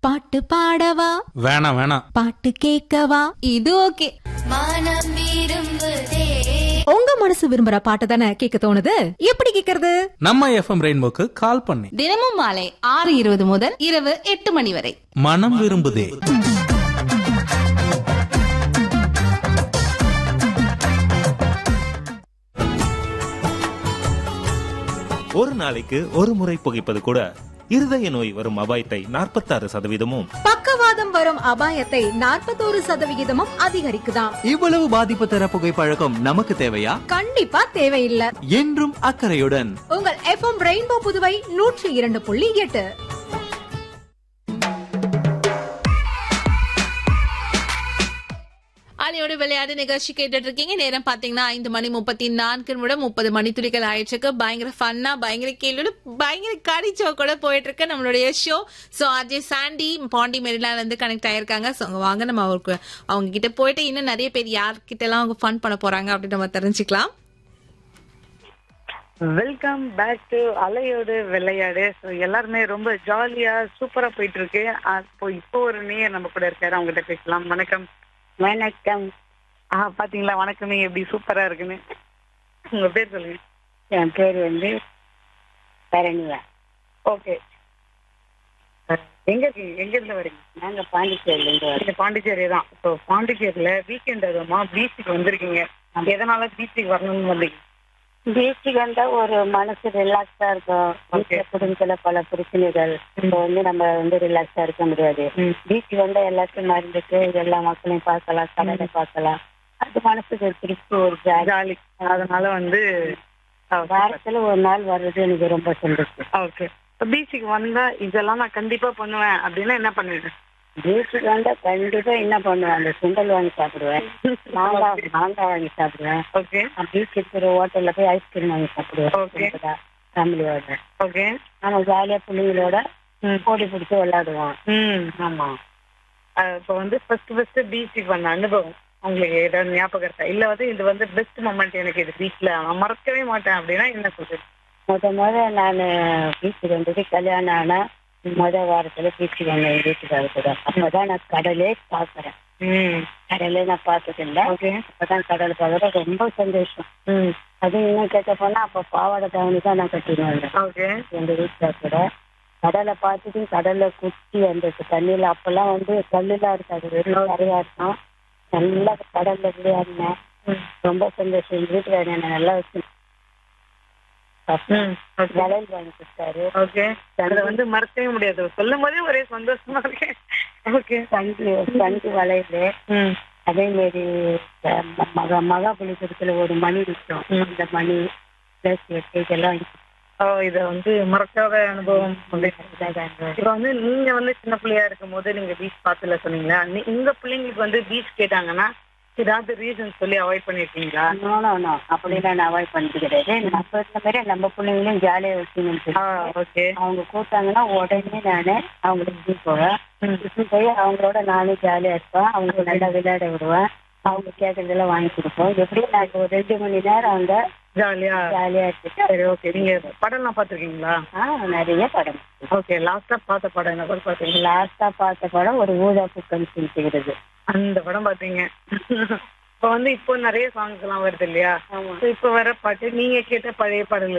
பாட்டு பாடவா வேணாம் வேணாம் பாட்டு கேட்கவா இது ஓகே மனம் விரும்புதே உங்க மனசு விரும்புற பாட்டு தானே கேட்க தோணுது எப்படி கேக்குறது நம்ம எஃப்எம் ரெயின்போக்கு கால் பண்ணி தினமும் மாலை ஆறு இருபது முதல் இரவு எட்டு மணி வரை மனம் விரும்புதே ஒரு நாளைக்கு ஒரு முறை புகைப்பது கூட இருதய நோய் வரும் அபாயத்தை நாற்பத்தாறு சதவீதமும் பக்கவாதம் வரும் அபாயத்தை நாற்பத்தோரு சதவிகிதமும் அதிகரிக்குதாம் இவ்வளவு பாதிப்பு தர புகைப்பழக்கம் நமக்கு தேவையா கண்டிப்பா தேவையில்லை என்றும் அக்கறையுடன் உங்கள் எஃப்எம் ரெயின்போ புதுவை நூற்றி இரண்டு புள்ளி எட்டு அலையோடு விளையாடு நிகழ்ச்சி கேட்டுட்டு இருக்கீங்க நேரம் பாத்தீங்கன்னா ஐந்து மணி முப்பத்தி நான்கு நிமிடம் முப்பது மணித்துளிகள் ஆயிடுச்சு பயங்கர ஃபன்னா பயங்கர கேள்வியோட பயங்கர கடிச்சோ கூட போயிட்டு இருக்கு நம்மளுடைய show so Ajay Sandy Pandi மெரிலால இருந்து கனெக்ட் ஆயிருக்காங்க சோ அவங்க வாங்க நம்ம அவருக்கு அவங்க கிட்ட போயிட்டு இன்னும் நிறைய பேர் யார்கிட்ட எல்லாம் அவங்க ஃபன் பண்ண போறாங்க அப்படின்னு நம்ம தெரிஞ்சுக்கலாம் வெல்கம் பேக் டு அலையோடு விளையாடு ஸோ எல்லாருமே ரொம்ப ஜாலியா சூப்பரா போயிட்டு இருக்கு அப்போ இப்போ ஒரு நேயர் நம்ம கூட இருக்காரு அவங்ககிட்ட பேசலாம் வணக்கம் வணக்கம் ஆ பாத்தீங்களா வணக்கமே எப்படி சூப்பரா இருக்குன்னு உங்க பேர் சொல்லுங்க என் பேர் வந்து பரணியா ஓகே எங்க இருக்கீங்க எங்க இருந்து வரீங்க நாங்க பாண்டிச்சேரியில இருந்து வரோம் நீங்க பாண்டிச்சேரி தான் இப்போ பாண்டிச்சேரியில வீக்கெண்ட் அதுமா பீச்சுக்கு வந்திருக்கீங்க எதனால பீச்சுக்கு வரணும்னு வந்தீங்க பீச்சுக்கு வந்தா ஒரு மனசு ரிலாக்ஸா இருக்கும் வீட்டுல குடும்பத்துல பல பிரச்சனைகள் இப்போ வந்து நம்ம வந்து ரிலாக்ஸா இருக்க முடியாது பீச்சுக்கு வந்தா எல்லாத்தையும் மறந்துட்டு எல்லா மக்களையும் பார்க்கலாம் கடலை பார்க்கலாம் அது மனசுக்கு ஒரு திருப்தி ஒரு ஜாலி ஜாலி அதனால வந்து வாரத்துல ஒரு நாள் வர்றது எனக்கு ரொம்ப சந்தோஷம் ஓகே பீச்சுக்கு வந்தா இதெல்லாம் நான் கண்டிப்பா பண்ணுவேன் அப்படின்னா என்ன பண்ணுவேன் பீச்சுக்கு வந்தா கண்டிப்பா என்ன பண்ணுவேன் அந்த சுண்டல் வாங்கி சாப்பிடுவேன் மாங்காய் மாங்காய் வாங்கி சாப்பிடுவேன் ஓகே பீச் இருக்கிற ஹோட்டல்ல போய் ஐஸ்கிரீம் வாங்கி சாப்பிடுவேன் Okay. ஃபேமிலியோட ஓகே நம்ம ஜாலியா பிள்ளைங்களோட ம். ஓடி பிடிச்சி விளையாடுவோம் ம் ஆமா இப்போ வந்து ஃபர்ஸ்ட் ஃபர்ஸ்ட் பீச்சுக்கு வந்த அனுபவம் உங்களுக்கு ஏதாவது ஞாபகம் இருக்கா இல்ல வந்து இது வந்து பெஸ்ட் மொமெண்ட் எனக்கு இது பீச்ல நான் மறக்கவே மாட்டேன் அப்படின்னா என்ன சொல்றது முத முத நான் பீச்சுக்கு வந்தது கல்யாணம் ஆனா முத வாரத்துல பீச்சுக்கு வந்தேன் வீட்டுக்கார கூட அப்பதான் நான் கடலே பாக்குறேன் ம் கடலே நான் பார்த்தது இல்ல ஓகே அப்பதான் கடல் பார்க்கறது ரொம்ப சந்தோஷம் ம் அது இன்னும் கேட்க போனா அப்ப பாவாடை தாவணி தான் நான் கட்டின்னு வந்தேன் ஓகே எங்க வீட்டுல கூட கடலை பார்த்துட்டு கடல்ல குத்தி அந்த தண்ணியில அப்பெல்லாம் வந்து கல்லுலாம் இருக்காது வெறும் கரையா இருக்கும் நல்லா கடல்ல விளையாடினேன் ரொம்ப சந்தோஷம் எங்க வீட்டுக்காரர் என்ன நல்லா வச்சு ம் ஓகே வளையல் வாங்கி கொடுத்தாரு ஓகே அதை வந்து மறக்கவே முடியாது சொல்லும் போதே ஒரே சந்தோஷமா இருக்கேன் ஓகே தங்கி தங்கி வளையல் ம் அதே மாதிரி அஹ், ம- மகா மகாபலிபுரத்துல ஒரு மணி விற்கும் அந்த மணி பிளஸ் இதெல்லாம் வாங்கி ஓ இத வந்து மறக்காத அனுபவம் அப்படின்னு கொடுத்தாங்க. இப்ப வந்து நீங்க வந்து சின்ன பிள்ளையா இருக்கும் போது நீங்க பீச் பார்த்தல சொன்னீங்களா நீ- உங்க பிள்ளைங்களுக்கு வந்து பீச் கேட்டாங்கன்னா ஏதாவது ரீசன் சொல்லி அவாய்ட் பண்ணிருக்கீங்களா No, no, no. அப்படிலாம் நான் அவாய்ட் பண்ணிட்டு கிடையாது நம்ம இருந்த மாதிரி நம்ம பிள்ளைங்களையும் ஜாலியா வச்சுக்கணும் ஓகே அவங்க கூப்பிட்டாங்கன்னா உடனே நானு அவங்களுக்கு கூட்டிட்டு போவேன் கூட்டிட்டு போய் அவங்களோட நானும் ஜாலியா இருப்பேன் அவங்க நல்லா விளையாட விடுவேன் அவங்க கேட்கறதெல்லாம் வாங்கி கொடுப்போம் எப்படியும் நான் ஒரு ரெண்டு மணி நேரம் அவங்க ஜாலியா ஜாலியா இருந்துட்டு சரி ஓகே நீங்க படம்லாம் பாத்திருக்கீங்களா ஆ நிறைய படம் ஓகே லாஸ்டா பார்த்த படம் என்ன படம் பாத்தீங்க லாஸ்டா பார்த்த படம் ஒரு ஊதா பூக்கள் சிரிக்கிறது அந்த படம் பாத்தீங்க இப்ப வந்து இப்போ நிறைய சாங்ஸ் எல்லாம் வருது இல்லையா So, இப்ப வர பாட்டு நீங்க கேட்ட பழைய பாடல்கள்